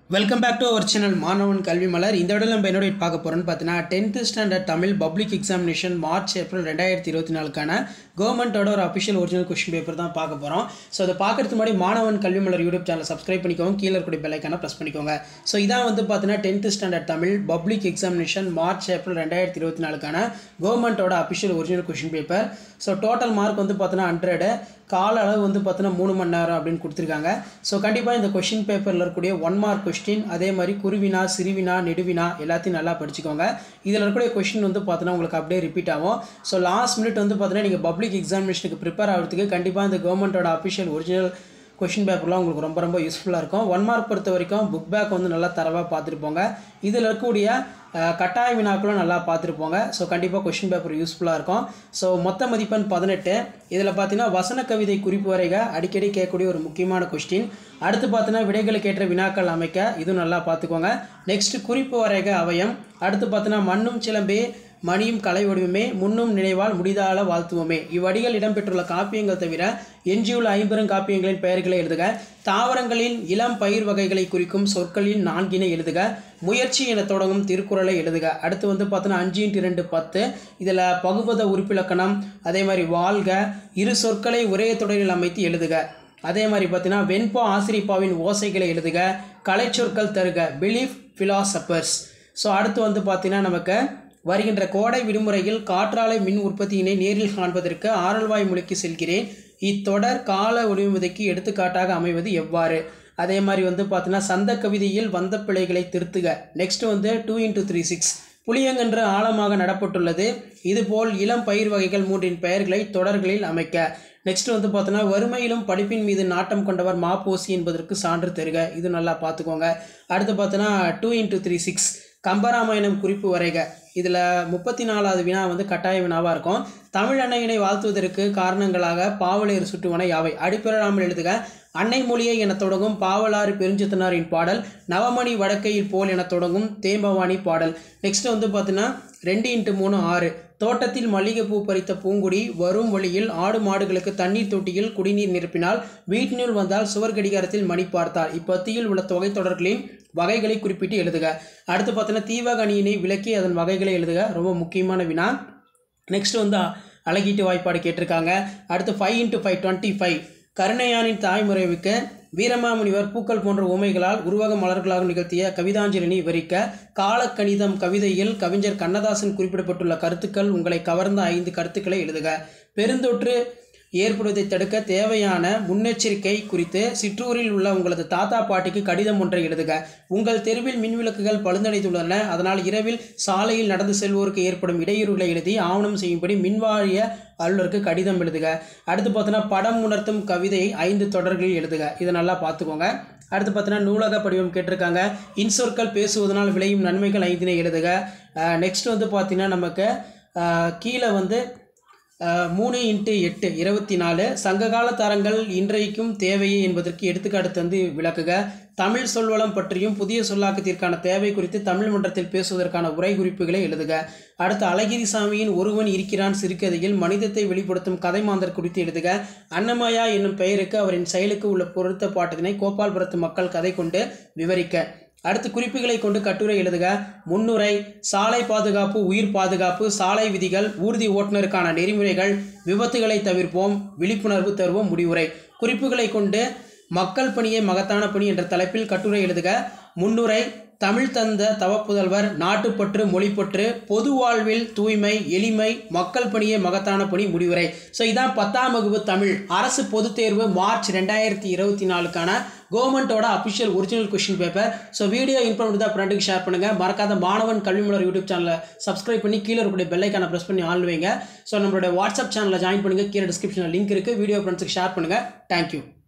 welcome back to our channel மாணவன் கல்வி மலர் இந்த விட நம்ம என்னோட பார்க்க போகிறோம்னு பார்த்தீங்கன்னா tenth standard Tamil public examination March April ரெண்டாயிரத்தி இருபத்தி நாலுக்கான கவர்மெண்ட்டோட ஒரு அஃபிஷியல் ஒரிஜினல் கொஸ்டின் பேப்பர் தான் பார்க்க போகிறோம் ஸோ அதை பார்க்கறதுக்கு முன்னாடி மாணவன் கல்வி மலர் யூடியூப் சேனல் சப்ஸ்கிரைப் பண்ணிக்கோங்க கீழே இருக்கக்கூடிய பெல்லைக்கான ப்ரெஸ் பண்ணிக்கோங்க ஸோ இதான் வந்து பார்த்தீங்கன்னா tenth standard Tamil public examination March April ரெண்டாயிரத்தி இருபத்தி நாலுக்கான கவர்மெண்ட்டோட official original question paper so total mark வந்து பார்த்தீங்கன்னா ஹண்ட்ரடு கால அளவு வந்து பார்த்தீங்கன்னா மூணு மணி நேரம் அப்படின்னு கொடுத்துருக்காங்க ஸோ கண்டிப்பாக இந்த கொஷின் பேப்பரில் இருக்கக்கூடிய ஒன் மார்க் கொஸ்டின் அதே மாதிரி குருவினா சிறுவினா நெடுவினா எல்லாத்தையும் நல்லா படிச்சுக்கோங்க இதில் இருக்கக்கூடிய கொஷின் வந்து பார்த்தீங்கன்னா உங்களுக்கு அப்படியே ரிப்பீட் ஆகும் ஸோ லாஸ்ட் மினிட் வந்து பார்த்தீங்கன்னா நீங்கள் பப்ளிக் எக்ஸாமினேஷனுக்கு ப்ரிப்பேர் ஆகிறதுக்கு கண்டிப்பாக இந்த கவர்மெண்ட்டோட அஃபிஷியல் ஒரிஜினல் கொஷின் பேப்பர்லாம் உங்களுக்கு ரொம்ப ரொம்ப யூஸ்ஃபுல்லாக இருக்கும் ஒன் மார்க் பொறுத்த வரைக்கும் புக் பேக் வந்து நல்லா தரவாக பார்த்துட்டு போங்க இதில் இருக்கக்கூடிய அஹ், கட்டாய வினாக்களும் நல்லா பார்த்துட்டு போங்க ஸோ கண்டிப்பாக கொஷின் பேப்பர் யூஸ்ஃபுல்லாக இருக்கும் ஸோ மொத்த மதிப்பெண் பதினெட்டு இதில் பார்த்தீங்கன்னா வசன கவிதை குறிப்பு வரைக அடிக்கடி கேட்கக்கூடிய ஒரு முக்கியமான கொஸ்டின் அடுத்து பார்த்தீங்கன்னா விடைகளுக்கு ஏற்ற வினாக்கள் அமைக்க இதுவும் நல்லா பார்த்துக்கோங்க நெக்ஸ்ட் குறிப்பு வரைக அவயம் அடுத்து பார்த்தீங்கன்னா மண்ணும் சிலம்பே மணியும் கலை வடிவமே முன்னும் நினைவால் முடிதால வாழ்த்துவோமே இவ்வடிகள் இடம்பெற்றுள்ள காப்பியங்கள் தவிர எஞ்சியுள்ள ஐம்பெரும் காப்பியங்களின் பெயர்களை எழுதுக தாவரங்களின் இளம் பயிர் வகைகளை குறிக்கும் சொற்களின் நான்கினை எழுதுக முயற்சி என தொடங்கும் திருக்குறளை எழுதுக அடுத்து வந்து பார்த்தோன்னா அஞ்சு இன்ட்டு ரெண்டு பத்து இதில் பகுபத உறுப்பிலக்கணம் அதே மாதிரி வாழ்க இரு சொற்களை ஒரே தொடரில் அமைத்து எழுதுக அதே மாதிரி பார்த்தீங்கன்னா வெண்பா ஆசிரிப்பாவின் ஓசைகளை எழுதுக கலைச்சொற்கள் தருக பிலீஃப் philosophers ஸோ அடுத்து வந்து பார்த்தீங்கன்னா நமக்கு வருகின்ற கோடை விடுமுறையில் காற்றாலை மின் உற்பத்தியினை நேரில் காண்பதற்கு ஆரல்வாய் மொழிக்கு செல்கிறேன் இத்தொடர் கால ஒளிமுதைக்கு எடுத்துக்காட்டாக அமைவது எவ்வாறு அதே மாதிரி வந்து பார்த்தீங்கன்னா சந்த கவிதையில் வந்த பிழைகளை திருத்துக நெக்ஸ்ட் வந்து டூ இன்டூ த்ரீ சிக்ஸ் புளியங்கன்று ஆழமாக நடப்பட்டுள்ளது இதுபோல் இளம் பயிர் வகைகள் மூன்றின் பெயர்களை தொடர்களில் அமைக்க நெக்ஸ்ட் வந்து பார்த்தோன்னா வறுமையிலும் படிப்பின் மீது நாட்டம் கொண்டவர் மாப்போசி என்பதற்கு சான்று தருக இது நல்லா பார்த்துக்கோங்க அடுத்து பார்த்தோன்னா டூ இன்டூ த்ரீ சிக்ஸ் கம்பராமாயணம் குறிப்பு வரைக இதில் முப்பத்தி நாலாவது வினா வந்து கட்டாய வினாவாக இருக்கும் தமிழ் அன்னையினை வாழ்த்துவதற்கு காரணங்களாக பாவலேர் சுட்டுவன யாவை அடிப்பிறாமல் எழுதுக அன்னை மொழியை என தொடங்கும் பாவலாறு பெருஞ்சித்தனாரின் பாடல் நவமணி வடக்கையில் போல் என தொடங்கும் தேம்பவாணி பாடல் நெக்ஸ்ட் வந்து பார்த்தீங்கன்னா ரெண்டு இன்ட்டு மூணு ஆறு தோட்டத்தில் மல்லிகைப்பூ பறித்த பூங்குடி வரும் வழியில் ஆடு மாடுகளுக்கு தண்ணீர் தொட்டியில் குடிநீர் நிரப்பினால் வீட்டினுள் வந்தால் சுவர் கடிகாரத்தில் மணி பார்த்தார் இப்பத்தியில் உள்ள தொகை தொடர்களின் வகைகளை குறிப்பிட்டு எழுதுக அடுத்து பார்த்தீங்கன்னா தீவக அணியினை விளக்கி அதன் வகைகளை எழுதுக ரொம்ப முக்கியமான வினா நெக்ஸ்ட் வந்து அழகீட்டு வாய்ப்பாடு கேட்டிருக்காங்க அடுத்து five into five twenty five கருணையானின் தாய்முறைவிக்க வீரமாமுனிவர் பூக்கள் போன்ற உமைகளால் உருவக மலர்களாக நிகழ்த்திய கவிதாஞ்சலினை விவரிக்க காலக்கணிதம் கவிதையில் கவிஞர் கண்ணதாசன் குறிப்பிடப்பட்டுள்ள கருத்துக்கள் உங்களை கவர்ந்த ஐந்து கருத்துக்களை எழுதுக பெருந்தொற்று ஏற்படுவதை தடுக்க தேவையான முன்னெச்சரிக்கை குறித்து சிற்றூரில் உள்ள உங்களது தாத்தா பாட்டிக்கு கடிதம் ஒன்றை எழுதுக உங்கள் தெருவில் மின்விளக்குகள் பழுந்தடைந்துள்ளன அதனால் இரவில் சாலையில் நடந்து செல்வோருக்கு ஏற்படும் இடையூறுகளை எழுதி ஆவணம் செய்யும்படி மின்வாரிய அலுவலருக்கு கடிதம் எழுதுக அடுத்து பார்த்தோன்னா படம் உணர்த்தும் கவிதையை ஐந்து தொடர்களில் எழுதுக இதை நல்லா பார்த்துக்கோங்க அடுத்து பார்த்தீங்கன்னா நூலக படிவம் கேட்டிருக்காங்க இன்சொற்கள் பேசுவதனால் விளையும் நன்மைகள் ஐந்தினை எழுதுக நெக்ஸ்ட் வந்து பார்த்தீங்கன்னா நமக்கு அஹ், கீழே வந்து அஹ், மூணு இன்ட்டு எட்டு இருபத்தி நாலு சங்ககால தரங்கள் இன்றைக்கும் தேவையே என்பதற்கு எடுத்துக்காட்டு தந்து விளக்குக தமிழ் சொல்வளம் பற்றியும் புதிய சொல்லாக்கத்திற்கான தேவை குறித்து தமிழ் மன்றத்தில் பேசுவதற்கான உரை குறிப்புகளை எழுதுக அடுத்து அழகிரிசாமியின் ஒருவன் இருக்கிறான் சிறுகதையில் மனிதத்தை வெளிப்படுத்தும் கதை மாந்தர் குறித்து எழுதுக அன்னமயா என்னும் பெயருக்கு அவரின் செயலுக்கு உள்ள பொருத்த பாட்டத்தினை கோபால்புரத்து மக்கள் கதை கொண்டு விவரிக்க அடுத்து குறிப்புகளை கொண்டு கட்டுரை எழுதுக முன்னுரை சாலை பாதுகாப்பு உயிர் பாதுகாப்பு சாலை விதிகள் ஊர்தி ஓட்டுநருக்கான நெறிமுறைகள் விபத்துகளை தவிர்ப்போம் விழிப்புணர்வு தருவோம் முடிவுரை குறிப்புகளை கொண்டு மக்கள் பணியே மகத்தான பணி என்ற தலைப்பில் கட்டுரை எழுதுக முன்னுரை தமிழ் தந்த தவப்புதல்வர் நாட்டுப்பற்று மொழிப்பற்று பொது வாழ்வில் தூய்மை எளிமை மக்கள் பணியே மகத்தான பணி முடிவுரை ஸோ இதான் பத்தாம் வகுப்பு தமிழ் அரசு பொதுத் தேர்வு மார்ச் ரெண்டாயிரத்தி இருபத்தி நாலுக்கான கவர்மெண்ட்டோட official original question paper so video informative தான் ஃப்ரெண்டுக்கு ஷேர் பண்ணுங்கள் மறக்காத மாணவன் கல்வி மலர் யூடியூப் சேனலை சப்ஸ்கிரைப் பண்ணி கீழே இருக்கக்கூடிய பெல்லைக்கான ப்ரெஸ் பண்ணி ஆள் வைங்க ஸோ நம்மளுடைய வாட்ஸ்அப் சேனலில் ஜாயின் பண்ணுங்கள் கீழே டிஸ்கிரிப்ஷனில் லிங்க் இருக்குது வீடியோ ஃப்ரெண்ட்ஸுக்கு ஷேர் பண்ணுங்கள் தேங்க்யூ